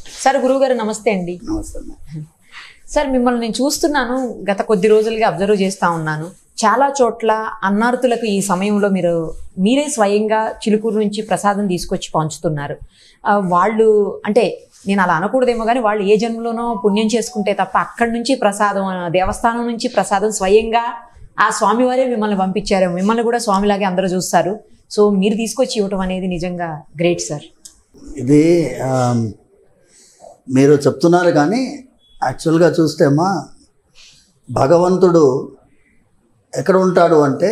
Sir గురువుగారు నమస్తే అండి నమస్తే అమ్మా. సార్ మిమ్మల్ని నేను చూస్తున్నాను గత కొద్ది రోజులుగా అబ్జర్వ్ చేస్తా ఉన్నాను చాలా చోట్ల అన్నార్థులకు ఈ సమయంలో మీరు మీరే స్వయంగా చిలుకూరు నుంచి ప్రసాదం తీసుకొచ్చి పంచుతున్నారు ఆ, వాళ్ళు అంటే నేను అలా అనకూడదేమో కానీ వాళ్ళు ఏ జన్మలోనో పుణ్యం చేసుకుంటే తప్ప అక్కడి నుంచి ప్రసాదం ఆ, దేవస్థానం నుంచి ప్రసాదం స్వయంగా ఆ స్వామివారే మిమ్మల్ని పంపించారు మిమ్మల్ని కూడా స్వామిలాగే అందరూ చూస్తారు సో మీరు తీసుకొచ్చి ఇవ్వటం అనేది నిజంగా గ్రేట్ సార్ ఇది ఆ, మీరు చెప్తున్నారు కానీ యాక్చువల్గా చూస్తే అమ్మా భగవంతుడు ఎక్కడ ఉంటాడు అంటే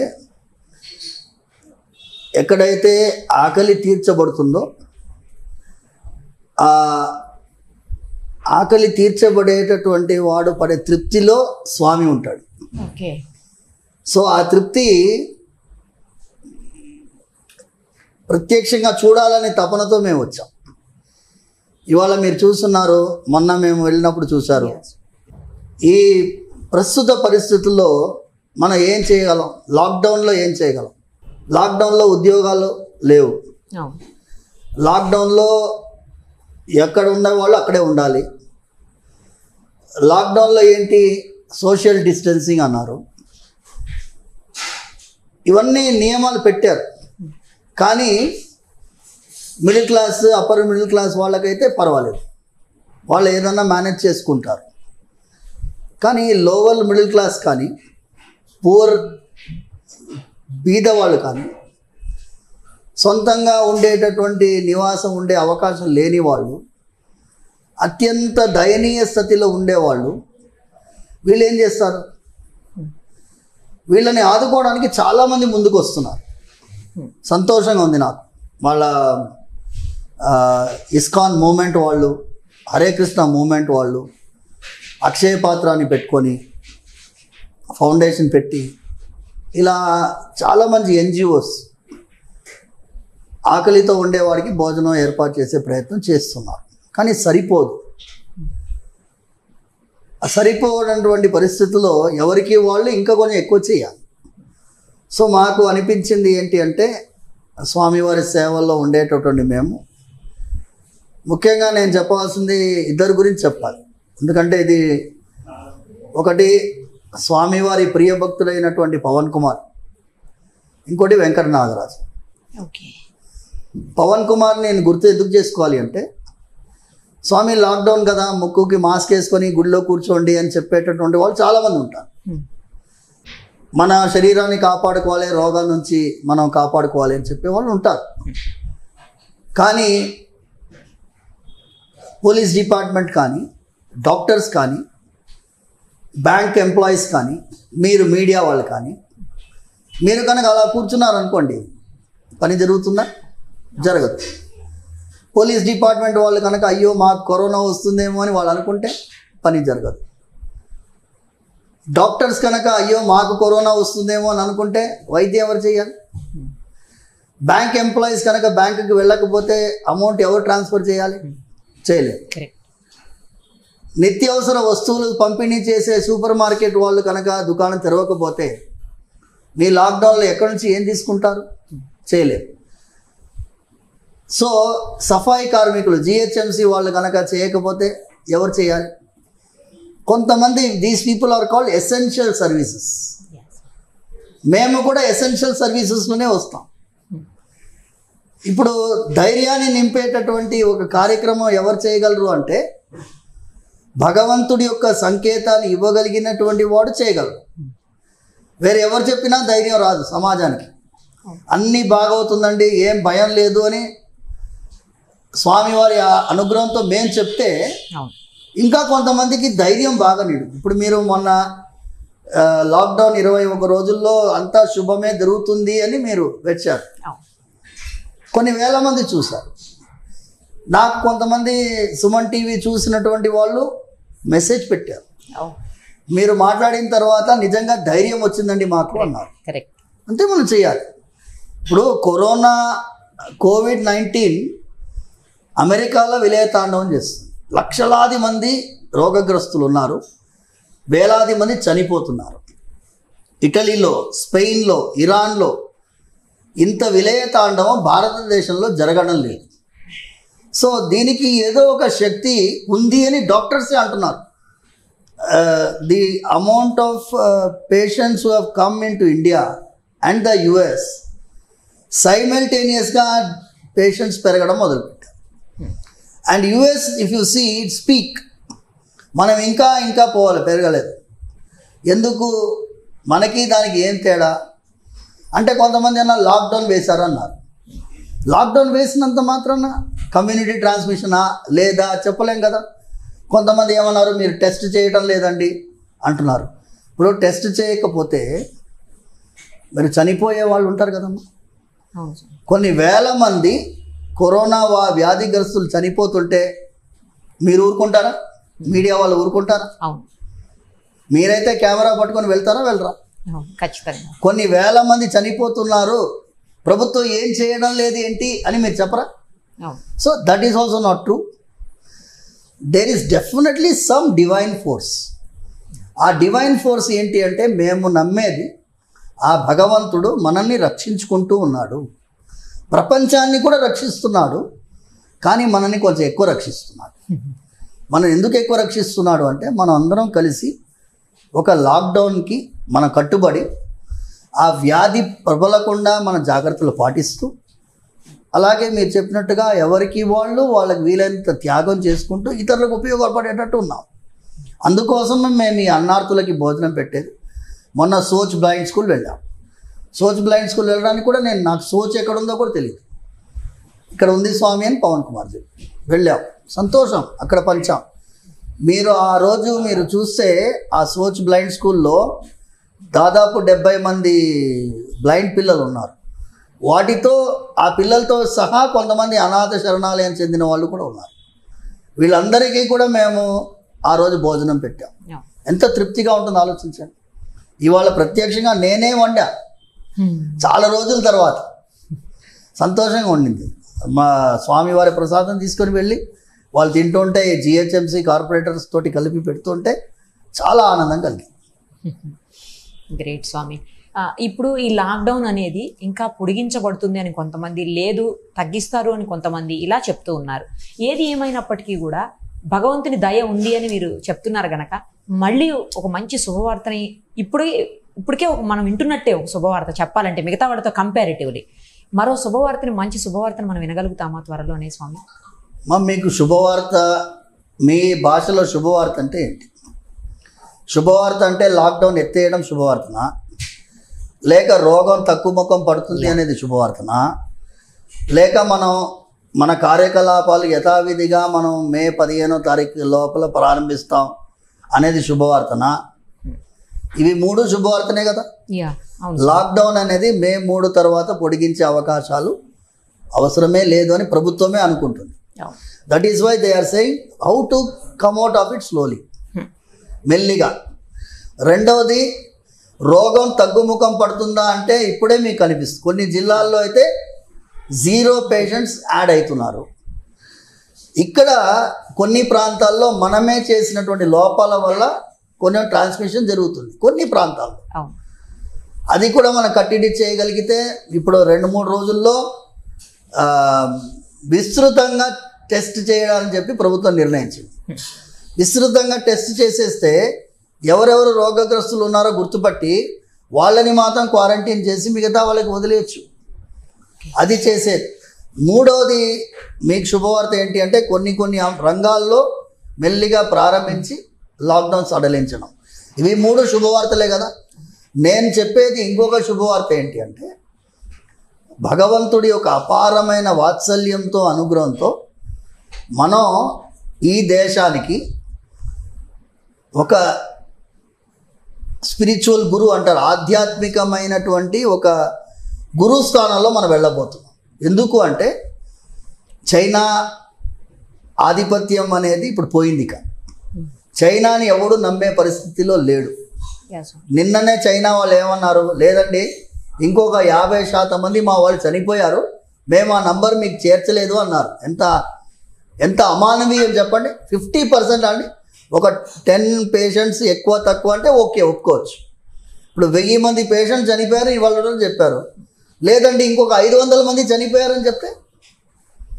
ఎక్కడైతే ఆకలి తీర్చబడుతుందో ఆ ఆకలి తీర్చబడేటటువంటి వాడు పడే తృప్తిలో స్వామి ఉంటాడు ఓకే సో ఆ తృప్తి ప్రత్యక్షంగా చూడాలనే తపనతో మేము వచ్చాం ఇవాళ మీరు చూస్తున్నారు మొన్న మేము వెళ్ళినప్పుడు చూశారు ఈ ప్రస్తుత పరిస్థితుల్లో మనం ఏం చేయగలం లాక్డౌన్లో ఏం చేయగలం లాక్డౌన్లో ఉద్యోగాలు లేవు అవును లాక్డౌన్లో ఎక్కడ ఉన్న వాళ్ళు అక్కడే ఉండాలి లాక్డౌన్లో ఏంటి సోషల్ డిస్టెన్సింగ్ అన్నారు ఇవన్నీ నియమాలు పెట్టారు కానీ middle class upper middle class వాళ్ళకైతే పర్వాలేదు వాళ్ళు ఏదన్నా మేనేజ్ చేసుకుంటారు కానీ లోవర్ మిడిల్ క్లాస్ కానీ పూర్ బీద వాళ్ళు కానీ సొంతంగా ఉండేటటువంటి నివాసం ఉండే అవకాశం లేని వాళ్ళు అత్యంత దయనీయ స్థితిలో ఉండేవాళ్ళు వీళ్ళు ఏం చేస్తారు వీళ్ళని ఆదుకోవడానికి చాలామంది ముందుకు వస్తున్నారు సంతోషంగా ఉంది నాకు వాళ్ళ ఆ, ఇస్కాన్ మూమెంట్ వాళ్ళు హరే కృష్ణ మూమెంట్ వాళ్ళు అక్షయ పాత్రాన్ని పెట్టుకొని ఫౌండేషన్ పెట్టి ఇలా చాలామంది ఎన్జిఓస్ ఆకలితో ఉండేవాడికి భోజనం ఏర్పాటు చేసే ప్రయత్నం చేస్తున్నారు కానీ సరిపోదు ఆ సరిపోనటువంటి పరిస్థితుల్లో ఎవరికి వాళ్ళు ఇంకా కొంచెం ఎక్కువ చేయాలి సో మాకు అనిపించింది ఏంటి అంటే స్వామివారి సేవల్లో ఉండేటటువంటి మేము ముఖ్యంగా నేను చెప్పాల్సింది ఇద్దరు గురించి చెప్పాలి ఎందుకంటే ఇది ఒకటి స్వామివారి ప్రియ భక్తుడైనటువంటి పవన్ కుమార్ ఇంకోటి వెంకట నాగరాజు ఓకే పవన్ కుమార్ నేను గుర్తు ఎందుకు చేసుకోవాలి అంటే స్వామి లాక్డౌన్ కదా ముక్కుకి మాస్క్ వేసుకొని గుడిలో కూర్చోండి అని చెప్పేటటువంటి వాళ్ళు చాలామంది ఉంటారు మన శరీరాన్ని కాపాడుకోవాలి రోగాల నుంచి మనం కాపాడుకోవాలి అని చెప్పే వాళ్ళు ఉంటారు కానీ పోలీస్ డిపార్ట్మెంట్ కానీ డాక్టర్స్ కానీ బ్యాంక్ ఎంప్లాయీస్ కానీ మీరు మీడియా వాళ్ళు కానీ మీరు కనుక అలా కూర్చున్నారనుకోండి పని జరుగుతుందా జరగదు పోలీస్ డిపార్ట్మెంట్ వాళ్ళు కనుక అయ్యో మాకు కరోనా వస్తుందేమో అని వాళ్ళు అనుకుంటే పని జరగదు డాక్టర్స్ కనుక అయ్యో మాకు కరోనా వస్తుందేమో అని అనుకుంటే వైద్యం ఎవరు చేయాలి బ్యాంక్ ఎంప్లాయీస్ కనుక బ్యాంకుకి వెళ్ళకపోతే అమౌంట్ ఎవరు ట్రాన్స్ఫర్ చేయాలి చేయలేదు కరెక్ట్ నిత్యావసర వస్తువులు పంపిణీ చేసే సూపర్ మార్కెట్ వాళ్ళు కనుక దుకాణం తెరవకపోతే మీ లాక్డౌన్లో ఎక్కడి నుంచి ఏం తీసుకుంటారు చేయలేరు సో సఫాయి కార్మికులు జిహెచ్ఎంసి వాళ్ళు కనుక చేయకపోతే ఎవరు చేయాలి కొంతమంది these people are called essential services మేము కూడా ఎసెన్షియల్ సర్వీసెస్లోనే వస్తాం ఇప్పుడు ధైర్యాన్ని నింపేటటువంటి ఒక కార్యక్రమం ఎవరు చేయగలరు అంటే భగవంతుడి యొక్క సంకేతాన్ని ఇవ్వగలిగినటువంటి వాడు చేయగలరు వేరే ఎవరు చెప్పినా ధైర్యం రాదు సమాజానికి అన్నీ బాగవుతుందండి ఏం భయం లేదు అని స్వామివారి ఆ అనుగ్రహంతో మేము చెప్తే అవును ఇంకా కొంతమందికి ధైర్యం బాగా నీడు ఇప్పుడు మీరు మొన్న ఆ, లాక్డౌన్ ఇరవై ఒక రోజుల్లో అంతా శుభమే జరుగుతుంది అని మీరు వచ్చారు అవును కొన్ని వేల మంది చూశారు నాకు కొంతమంది సుమన్ టీవీ చూసినటువంటి వాళ్ళు మెసేజ్ పెట్టారు అవును మీరు మాట్లాడిన తర్వాత నిజంగా ధైర్యం వచ్చిందండి మాకు అన్నారు కరెక్ట్ అంతే మనం చేయాలి ఇప్పుడు కరోనా కోవిడ్ నైన్టీన్ అమెరికాలో విలయతాండవం చేస్తుంది లక్షలాది మంది రోగగ్రస్తులు ఉన్నారు వేలాది మంది చనిపోతున్నారు ఇటలీలో స్పెయిన్లో ఇరాన్లో ఇంత విలయతాండవం భారతదేశంలో జరగడం లేదు సో దీనికి ఏదో ఒక శక్తి ఉంది అని డాక్టర్సే అంటున్నారు the amount of patients who have come in to India and the US సైమల్టేనియస్గా పేషెంట్స్ పెరగడం మొదలుపెట్టారు and US if you see it speak మనం ఇంకా ఇంకా పోవాలి పెరగలేదు ఎందుకు మనకి దానికి ఏం తేడా అంటే కొంతమంది అన్న లాక్డౌన్ వేశారన్నారు లాక్డౌన్ వేసినంత మాత్రాన కమ్యూనిటీ ట్రాన్స్మిషనా లేదా చెప్పలేం కదా కొంతమంది ఏమన్నారు మీరు టెస్ట్ చేయడం లేదండి అంటున్నారు ఇప్పుడు టెస్ట్ చేయకపోతే మరి చనిపోయే వాళ్ళు ఉంటారు కదమ్మా అవును స్వామి కొన్ని వేల మంది కరోనా వా వ్యాధిగ్రస్తులు చనిపోతుంటే మీరు ఊరుకుంటారా మీడియా వాళ్ళు ఊరుకుంటారా అవును మీరైతే కెమెరా పట్టుకొని వెళ్తారా వెళ్ళరా అవును ఖచ్చితంగా కొన్ని వేల మంది చనిపోతున్నారు ప్రభుత్వం ఏం చేయడం లేదు ఏంటి అని మీరు చెప్పరా అవును so that is also not true there is definitely some divine force ఆ డివైన్ ఫోర్స్ ఏంటి అంటే మేము నమ్మేది ఆ భగవంతుడు మనల్ని రక్షించుకుంటూ ఉన్నాడు ప్రపంచాన్ని కూడా రక్షిస్తున్నాడు కానీ మనల్ని కొంచెం ఎక్కువ రక్షిస్తున్నాడు మనం ఎందుకు ఎక్కువ రక్షిస్తున్నాడు అంటే మనం అందరం కలిసి ఒక లాక్డౌన్కి మనం కట్టుబడి ఆ వ్యాధి ప్రబలకుండా మన జాగ్రత్తలు పాటిస్తూ అలాగే మీరు చెప్పినట్టుగా ఎవరికి వాళ్ళు వాళ్ళకి వీలైనంత త్యాగం చేసుకుంటూ ఇతరులకు ఉపయోగపడేటట్టు ఉన్నాం అందుకోసం మేము ఈ అన్నార్థులకి భోజనం పెట్టేది మొన్న సోచ్ బ్లైండ్ స్కూల్ వెళ్ళాం సోచ్ బ్లైండ్ స్కూల్ వెళ్ళడానికి కూడా నేను నాకు సోచ్ ఎక్కడ ఉందో కూడా తెలియదు ఇక్కడ ఉంది స్వామి అని పవన్ కుమార్ చెప్పి వెళ్ళాం సంతోషం అక్కడ పంచాం మీరు ఆ రోజు మీరు చూస్తే ఆ సోచ్ బ్లైండ్ స్కూల్లో దాదాపు డెబ్బై మంది బ్లైండ్ పిల్లలు ఉన్నారు వాటితో ఆ పిల్లలతో సహా కొంతమంది అనాథ శరణాలయం చెందిన వాళ్ళు కూడా ఉన్నారు వీళ్ళందరికీ కూడా మేము ఆ రోజు భోజనం పెట్టాం అవును ఎంత తృప్తిగా ఉంటుందో ఆలోచించండి ఇవాళ ప్రత్యక్షంగా నేనే వండా హ్మ్. చాలా రోజుల తర్వాత సంతోషంగా ఉండింది మా స్వామివారి ప్రసాదం తీసుకొని వెళ్ళి వాళ్ళు తింటుంటే జిహెచ్ఎంసీ కార్పొరేటర్స్ తోటి కలిపి పెడుతుంటే చాలా ఆనందం కలిగింది గ్రేట్ స్వామి ఆ, ఇప్పుడు ఈ లాక్డౌన్ అనేది ఇంకా పొడిగించబడుతుంది అని కొంతమంది లేదు తగ్గిస్తారు అని కొంతమంది ఇలా చెప్తూ ఉన్నారు ఏది ఏమైనప్పటికీ కూడా భగవంతుని దయ ఉంది అని మీరు చెప్తున్నారు గనక మళ్ళీ ఒక మంచి శుభవార్తని ఇప్పుడే ఇప్పటికే ఒక మనం వింటున్నట్టే ఒక శుభవార్త చెప్పాలంటే మిగతా వాళ్ళతో కంపారిటివ్లీ మరో శుభవార్తని మంచి శుభవార్తని మనం వినగలుగుతామా త్వరలోనే స్వామి మా మీకు శుభవార్త మీ భాషలో శుభవార్త అంటే ఏంటి శుభవార్త అంటే లాక్డౌన్ ఎత్తేయడం శుభవార్తనా లేక రోగం తక్కువ ముఖం పడుతుంది అనేది శుభవార్తనా లేక మనం మన కార్యకలాపాలు యథావిధిగా మనం మే పదిహేనో తారీఖు లోపల ప్రారంభిస్తాం అనేది శుభవార్తనా ఇవి మూడు శుభవార్తనే కదా యా అవును లాక్డౌన్ అనేది మే మూడు తర్వాత పొడిగించే అవకాశాలు అవసరమే లేదు అని ప్రభుత్వమే అనుకుంటుంది అవును that is why they are saying how to come out of it slowly Hmm. మెల్లిగా రెండవది రోగం తగ్గుముఖం పడుతుందా అంటే ఇప్పుడే మీకు కనిపిస్తుంది కొన్ని జిల్లాల్లో అయితే జీరో పేషెంట్స్ యాడ్ అవుతున్నారు ఇక్కడ కొన్ని ప్రాంతాల్లో మనమే చేసినటువంటి లోపాల వల్ల కొన్ని ట్రాన్స్మిషన్ జరుగుతుంది కొన్ని ప్రాంతాల్లో అవును అది కూడా మనం కట్టడి చేయగలిగితే ఇప్పుడు రెండు మూడు రోజుల్లో ఆ, విస్తృతంగా టెస్ట్ చేయాలని చెప్పి ప్రభుత్వం నిర్ణయించింది విస్తృతంగా టెస్ట్ చేసేస్తే ఎవరెవరు రోగగ్రస్తులు ఉన్నారో గుర్తుపట్టి వాళ్ళని మాత్రం క్వారంటైన్ చేసి మిగతా వాళ్ళకి వదిలేయచ్చు అది చేసేది మూడవది మీకు శుభవార్త ఏంటి అంటే కొన్ని కొన్ని రంగాల్లో మెల్లిగా ప్రారంభించి లాక్డౌన్ సడలించడం ఇవి మూడు శుభవార్తలే కదా నేను చెప్పేది ఇంకొక శుభవార్త ఏంటి అంటే భగవంతుడి యొక్క అపారమైన వాత్సల్యంతో అనుగ్రహంతో మనం ఈ దేశానికి ఒక స్పిరిచువల్ గురు అంటారు ఆధ్యాత్మికమైనటువంటి ఒక గురు స్థానంలో మనం వెళ్ళబోతున్నాం ఎందుకు అంటే చైనా ఆధిపత్యం అనేది ఇప్పుడు పోయింది ఇక చైనాని ఎవడు నమ్మే పరిస్థితిలో లేడు యా స్వామి నిన్ననే చైనా వాళ్ళు ఏమన్నారు లేదండి ఇంకొక యాభై శాతం మంది మా వాళ్ళు చనిపోయారు మేము ఆ నంబర్ మీకు చేర్చలేదు అన్నారు ఎంత ఎంత అమానవీయం చెప్పండి ఫిఫ్టీ పర్సెంట్ అండి ఒక టెన్ పేషెంట్స్ ఎక్కువ తక్కువ అంటే ఓకే ఒప్పుకోవచ్చు ఇప్పుడు వెయ్యి మంది పేషెంట్స్ చనిపోయారు ఇవాళ రోజు చెప్పారు లేదండి ఇంకొక ఐదు వందల మంది చనిపోయారని చెప్తే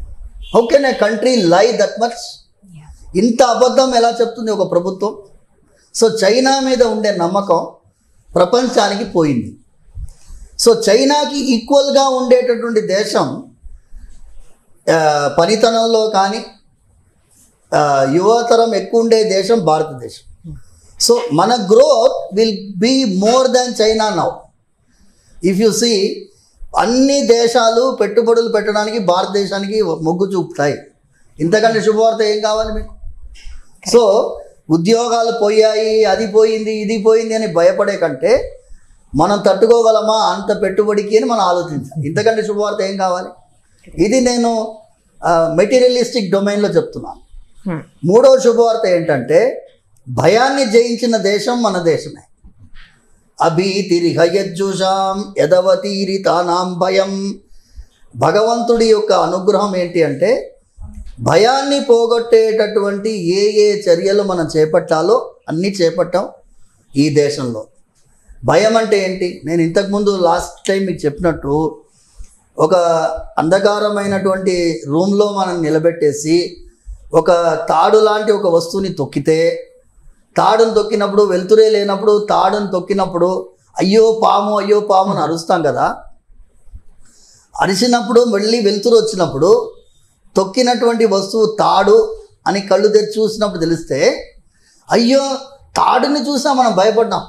how can a country lie that much ఇంత అబద్ధం ఎలా చెప్తుంది ఒక ప్రభుత్వం సో చైనా మీద ఉండే నమ్మకం ప్రపంచానికి పోయింది సో చైనాకి ఈక్వల్గా ఉండేటటువంటి దేశం ఆ, పనితనంలో కానీ ఆ, యువతరం ఎక్కువ ఉండే దేశం భారతదేశం సో మన growth will be more than China now if you see అన్ని దేశాలు పెట్టుబడులు పెట్టడానికి భారతదేశానికి మొగ్గు చూపుతాయి ఇంతకంటే శుభవార్త ఏం కావాలి మీకు సో ఉద్యోగాలు పోయాయి అది పోయింది ఇది పోయింది అని భయపడే కంటే మనం తట్టుకోగలమా అంత పెట్టుబడికి అని మనం ఆలోచించాలి ఇంతకంటే శుభవార్త ఏం కావాలి ఇది నేను మెటీరియలిస్టిక్ డొమైన్లో చెప్తున్నాను Hmm. మూడవ శుభవార్త ఏంటంటే భయాన్ని జయించిన దేశం మన దేశమే అభీతిరిహయజ్జుషాం యదవతీరితానాం భయం భగవంతుడి యొక్క అనుగ్రహం ఏంటి అంటే భయాన్ని పోగొట్టేటటువంటి ఏ ఏ చర్యలు మనం చేపట్టాలో అన్నీ చేపట్టాం ఈ దేశంలో భయం అంటే ఏంటి నేను ఇంతకుముందు లాస్ట్ టైం మీకు చెప్పినట్టు ఒక అంధకారమైనటువంటి రూమ్లో మనం నిలబెట్టేసి ఒక తాడు లాంటి ఒక వస్తువుని తొక్కితే తాడును తొక్కినప్పుడు వెలుతురే లేనప్పుడు తాడును తొక్కినప్పుడు అయ్యో పాము అయ్యో పాము అని అరుస్తాం కదా అరిచినప్పుడు మళ్ళీ వెలుతురు వచ్చినప్పుడు తొక్కినటువంటి వస్తువు తాడు అని కళ్ళు తెరిచి చూసినప్పుడు తెలిస్తే అయ్యో తాడుని చూసా మనం భయపడ్డాం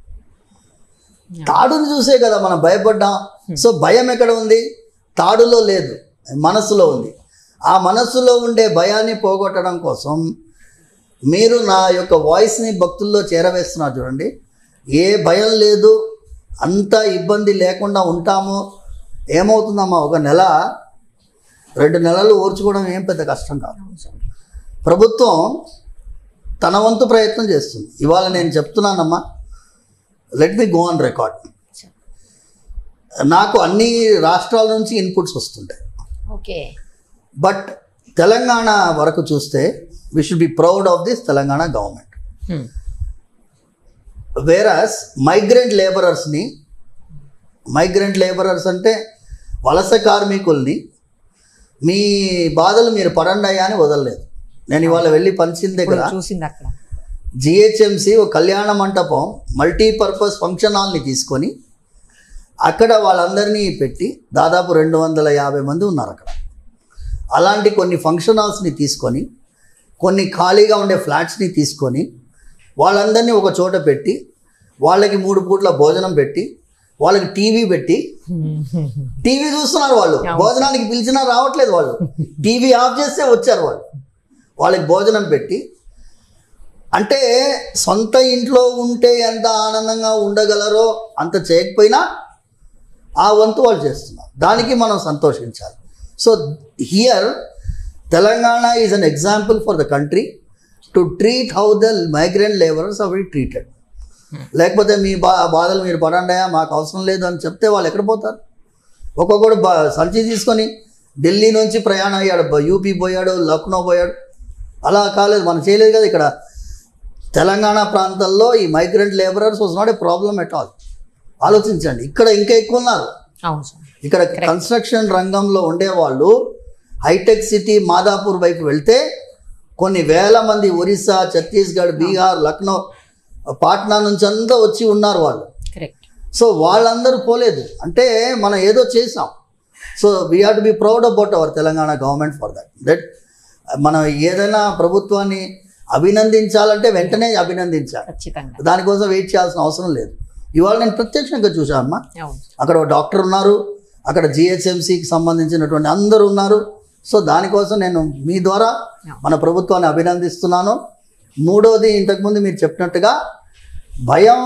తాడుని చూసే కదా మనం భయపడ్డాం సో భయం ఎక్కడ ఉంది తాడులో లేదు మనస్సులో ఉంది ఆ మనస్సులో ఉండే భయాన్ని పోగొట్టడం కోసం మీరు నా యొక్క వాయిస్ని భక్తుల్లో చేరవేస్తున్నారు చూడండి ఏ భయం లేదు అంత ఇబ్బంది లేకుండా ఉంటాము ఏమవుతుందమ్మా ఒక నెల రెండు నెలలు ఓర్చుకోవడం ఏం పెద్ద కష్టం కాదు ప్రభుత్వం తన వంతు ప్రయత్నం చేస్తుంది ఇవాళ నేను చెప్తున్నానమ్మా let me go on record నాకు అన్ని రాష్ట్రాల నుంచి ఇన్పుట్స్ వస్తుంటాయి ఓకే బట్ తెలంగాణ వరకు చూస్తే we should be proud of this Telangana government whereas migrant లేబరర్స్ని మైగ్రెంట్ లేబరర్స్ అంటే వలస కార్మికుల్ని మీ బాధలు మీరు పడండి అయ్యా అని వదలలేదు నేను ఇవాళ వెళ్ళి పంచిన దగ్గర చూసింది అక్కడ జిహెచ్ఎంసి ఒక కళ్యాణ మంటపం మల్టీపర్పస్ ఫంక్షన్ హాల్ని తీసుకొని అక్కడ వాళ్ళందరినీ పెట్టి దాదాపు రెండు వందల యాభై మంది ఉన్నారు అక్కడ అలాంటి కొన్ని ఫంక్షన్ హాల్స్ని తీసుకొని కొన్ని ఖాళీగా ఉండే ఫ్లాట్స్ని తీసుకొని వాళ్ళందరినీ ఒక చోట పెట్టి వాళ్ళకి మూడు పూట్ల భోజనం పెట్టి వాళ్ళకి టీవీ పెట్టి టీవీ చూస్తున్నారు వాళ్ళు భోజనానికి పిలిచినా రావట్లేదు వాళ్ళు టీవీ ఆఫ్ చేస్తే వచ్చారు వాళ్ళు వాళ్ళకి భోజనం పెట్టి అంటే సొంత ఇంట్లో ఉంటే ఎంత ఆనందంగా ఉండగలరో అంత చేయకపోయినా ఆ వంతు వాళ్ళు చేస్తున్నారు దానికి మనం సంతోషించాలి so here Telangana is an example for the country to treat how the migrant labourers are very treated లేకపోతే మీ బా బాధలు మీరు పడండియా మాకు అవసరం లేదు అని చెప్తే వాళ్ళు ఎక్కడ పోతారు ఒక్కొక్కడు బా సంచి తీసుకొని ఢిల్లీ నుంచి ప్రయాణం అయ్యాడు బ- యూపీ పోయాడు లక్నో పోయాడు అలా కాలేదు మనం చేయలేదు కదా ఇక్కడ తెలంగాణ ప్రాంతాల్లో ఈ migrant labourers was not a problem at all ఆలోచించండి ఇక్కడ ఇంకా ఎక్కువ ఉన్నారు అవును సార్ ఇక్కడ కన్స్ట్రక్షన్ రంగంలో ఉండేవాళ్ళు హైటెక్ సిటీ మాదాపూర్ వైపు వెళ్తే కొన్ని వేల మంది ఒరిస్సా ఛత్తీస్గఢ్ బీహార్ లక్నో పాట్నా నుంచి అంతా వచ్చి ఉన్నారు వాళ్ళు కరెక్ట్ సో వాళ్ళందరూ పోలేదు అంటే మనం ఏదో చేసాం so we have to be proud about our Telangana government for that that మనం ఏదైనా ప్రభుత్వాన్ని అభినందించాలంటే వెంటనే అభినందించాలి ఖచ్చితంగా దానికోసం వెయిట్ చేయాల్సిన అవసరం లేదు ఇవాళ నేను ప్రత్యక్షంగా చూశాను అమ్మా అవును అక్కడ ఒక డాక్టర్ ఉన్నారు అక్కడ జిహెచ్ఎంసికి సంబంధించినటువంటి అందరూ ఉన్నారు సో దానికోసం నేను మీ ద్వారా మన ప్రభుత్వాన్ని అభినందిస్తున్నాను మూడోది ఇంతకుముందు మీరు చెప్పినట్టుగా భయం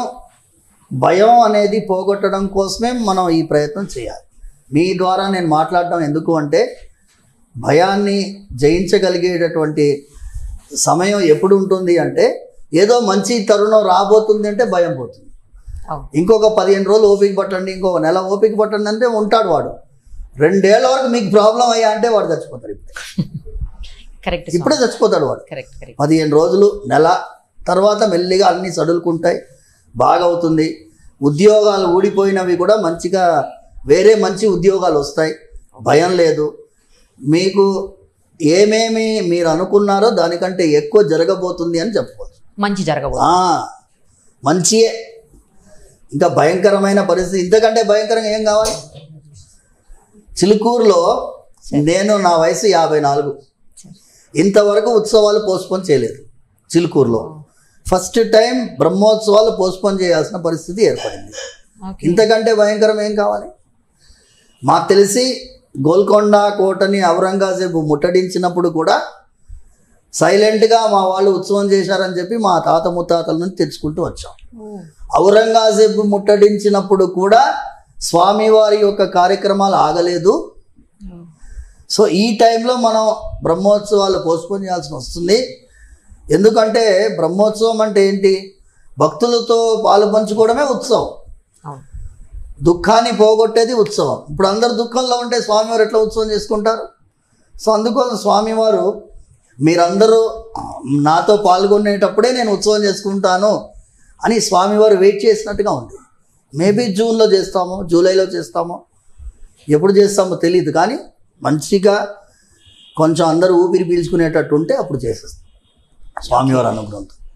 భయం అనేది పోగొట్టడం కోసమే మనం ఈ ప్రయత్నం చేయాలి మీ ద్వారా నేను మాట్లాడడం ఎందుకు అంటే భయాన్ని జయించగలిగేటటువంటి సమయం ఎప్పుడు ఉంటుంది అంటే ఏదో మంచి తరుణం రాబోతుంది అంటే భయం పోతుంది అవును ఇంకొక పదిహేను రోజులు ఓపిక పట్టండి ఇంకొక నెల ఓపిక పట్టండి అంటే ఉంటాడు వాడు రెండేళ్ల వరకు మీకు ప్రాబ్లం అయ్యా అంటే వాడు చచ్చిపోతాడు ఇప్పుడు కరెక్ట్ ఇప్పుడే చచ్చిపోతాడు వాడు కరెక్ట్ కరెక్ట్ పదిహేను రోజులు నెల తర్వాత మెల్లిగా అన్నీ సడులుకుంటాయి బాగా అవుతుంది ఉద్యోగాలు ఊడిపోయినవి కూడా మంచిగా వేరే మంచి ఉద్యోగాలు వస్తాయి భయం లేదు మీకు ఏమేమి మీరు అనుకున్నారో దానికంటే ఎక్కువ జరగబోతుంది అని చెప్పుకోవచ్చు మంచి జరగబో ఆ, మంచియే ఇంకా భయంకరమైన పరిస్థితి ఇంతకంటే భయంకరంగా ఏం కావాలి చిలుకూరులో నేను నా వయసు యాభై నాలుగు ఇంతవరకు ఉత్సవాలు పోస్ట్పోన్ చేయలేదు చిలుకూరులో ఫస్ట్ టైం బ్రహ్మోత్సవాలు పోస్ట్పోన్ చేయాల్సిన పరిస్థితి ఏర్పడింది ఓకే ఇంతకంటే భయంకరం ఏం కావాలి మాకు తెలిసి గోల్కొండ కోటని ఔరంగజేబు ముట్టడించినప్పుడు కూడా సైలెంట్గా మా వాళ్ళు ఉత్సవం చేశారని చెప్పి మా తాత ముత్తాతల నుంచి తెచ్చుకుంటూ వచ్చాం ఔరంగజేబు ముట్టడించినప్పుడు కూడా స్వామివారి యొక్క కార్యక్రమాలు ఆగలేదు సో ఈ టైంలో మనం బ్రహ్మోత్సవాలు పోస్ట్పోన్ చేయాల్సి వస్తుంది ఎందుకంటే బ్రహ్మోత్సవం అంటే ఏంటి భక్తులతో పాలు పంచుకోవడమే ఉత్సవం అవును దుఃఖాన్ని పోగొట్టేది ఉత్సవం ఇప్పుడు అందరు దుఃఖంలో ఉంటే స్వామివారు ఎట్లా ఉత్సవం చేసుకుంటారు సో అందుకోసం స్వామివారు మీరందరూ నాతో పాల్గొనేటప్పుడే నేను ఉత్సవం చేసుకుంటాను అని స్వామివారు వెయిట్ చేసినట్టుగా ఉంది మేబీ జూన్లో చేస్తాము జూలైలో చేస్తాము ఎప్పుడు చేస్తామో తెలియదు కానీ మంచిగా కొంచెం అందరూ ఊపిరి పీల్చుకునేటట్టు ఉంటే అప్పుడు చేసేస్తాం స్వామివారు అనుగ్రహంతో